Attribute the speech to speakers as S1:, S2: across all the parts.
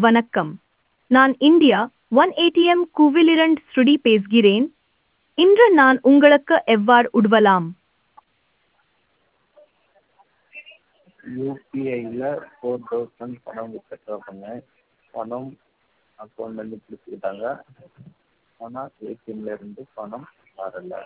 S1: வணக்கம் நான் India one ATM கூவிலிரண்ட் ஸ்ருடி பேசுகிறேன் இன்று நான் உங்களுக்கு எவ்வாறு உதவலாம்
S2: யூபிஐயில் ஃபோர் தௌசண்ட் பணம் வித்ட்ரா பண்ணேன் பணம் அக்கௌண்ட்லேருந்து பிடிச்சிக்கிட்டாங்க ஆனால் ஏடிஎம்லேருந்து பணம் வரலை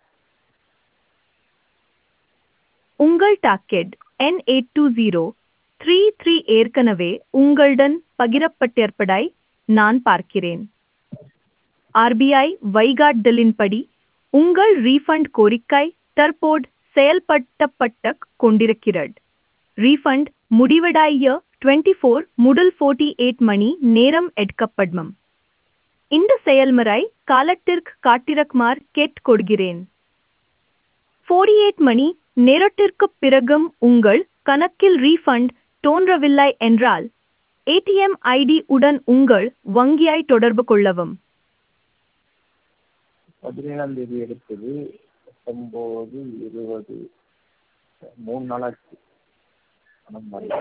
S1: உங்கள் டாக்கெட் என் eight two zero three three ஏற்கனவே உங்களுடன் பகிரப்பட்டிருப்பதாய் நான் பார்க்கிறேன் ஆர்பிஐ வழிகாட்டுதலின்படி உங்கள் ரீஃபண்ட் கோரிக்கை தற்போது செயல்படுத்தப்பட்டு கொண்டிருக்கிறது ரீஃபண்ட் முடிவடைய டுவெண்ட்டி ஃபோர் முதல் ஃபோர்ட்டி எயிட் மணி நேரம் எடுக்கப்படும் இந்த செயல்முறை காலத்திற்கு காட்டிரக்குமாறு கேட்டுக்கொள்கிறேன் ஃபோர்ட்டி எயிட் மணி நேரத்திற்குப் பிறகும் உங்கள் கணக்கில் ரீஃபண்ட் தோன்றவில்லை என்றால் ஏடிஎம் ஐடி உடன் உங்கள் வங்கியை தொடர்பு கொள்ளவும்
S2: பதினேழாம் தேதி எடுத்தது பத்தொம்போது இருபது மூணு நாளாச்சு பணம் வரல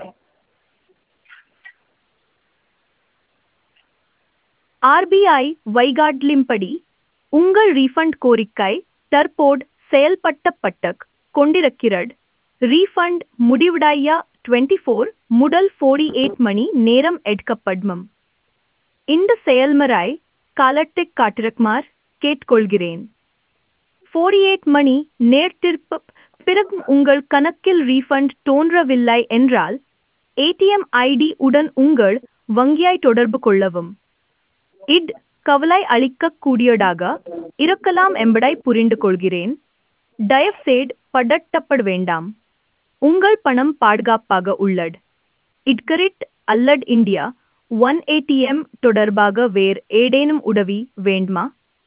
S1: ஆர்பிஐ வைகாட்லிம்படி உங்கள் ரீஃபண்ட் கோரிக்கை தற்போது செயல்படுத்தப்பட்டு கொண்டிருக்கிறது ரீஃபண்ட் முடிவடைய டுவெண்ட்டி ஃபோர் முதல் ஃபோர்ட்டி எயிட் மணி நேரம் எடுக்கப்படும் இந்த செயல்முறை காலத்திற்கு காட்டிருக்குமாறு கேட்டுக்கொள்கிறேன் ஃபோர்ட்டி எயிட் மணி நேரத்திற்கு பிறகு உங்கள் கணக்கில் ரீஃபண்ட் தோன்றவில்லை என்றால் ஏடிஎம் ஐடி உடன் உங்கள் வங்கியை தொடர்பு கொள்ளவும் இட் கவலை அளிக்கக்கூடியதாக இருக்கலாம் என்பதை புரிந்து கொள்கிறேன் தயவுசெய்து பதட்டப்பட வேண்டாம் உங்கள் பணம் பாதுகாப்பாக உள்ளது இட்கரிட் அல்லது இந்தியா ஒன் ஏடிஎம் தொடர்பாக வேறு ஏதேனும் உதவி வேண்டுமா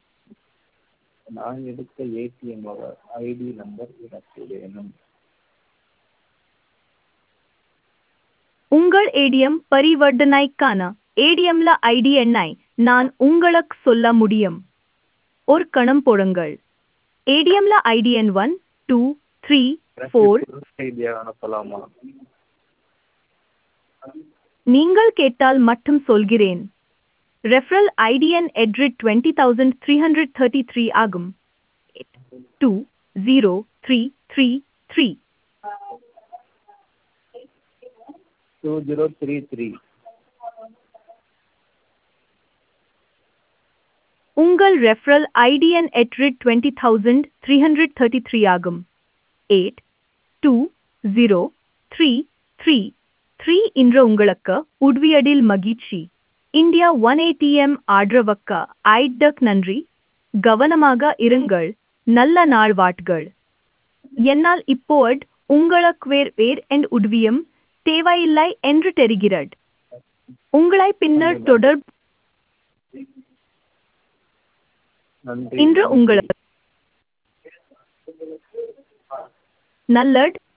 S2: நான் எடுத்த ஏடிஎம்மோட ஐடி நம்பர் எனக்கு வேணும்
S1: உங்கள் ஏடிஎம் பரிவர்த்தனைக்கான ஏடிஎம்ல ஐடி எண்ணை நான் உங்களுக்கு சொல்ல முடியும் ஒரு கணம் போடுங்கள் ஏடிஎம்ல ஐடி எண் ஒன் டூ த்ரீ ஃபோர்
S2: ஐடியா அனுப்பலாமா
S1: நீங்கள் கேட்டால் மட்டும் சொல்கிறேன் ரெஃபரல் ஐடிஎன் எட்ரிட் twenty thousand three hundred thirty three ஆகும் two zero three three three
S2: two zero three three
S1: உங்கள் ரெஃபரல் ஐடிஎன் எட்ரிட் twenty thousand three hundred thirty three ஆகும் eight two zero three three three என்ற உங்களுக்கு உட்வியடில் மகிழ்ச்சி இந்தியா ஒன் ஏடிஎம் ஆதரவுக்க ஐடக் நன்றி கவனமாக இருங்கள் நல்ல நாள் வாட்கள் என்னால் இப்போது உங்களுக்கு வேர் வேர் என் உதவியும் தேவையில்லை என்று தெரிகிறது உங்களை பின்னர் தொடர்
S2: நன்றி
S1: இன்று உங்களுக்கு நல்லட்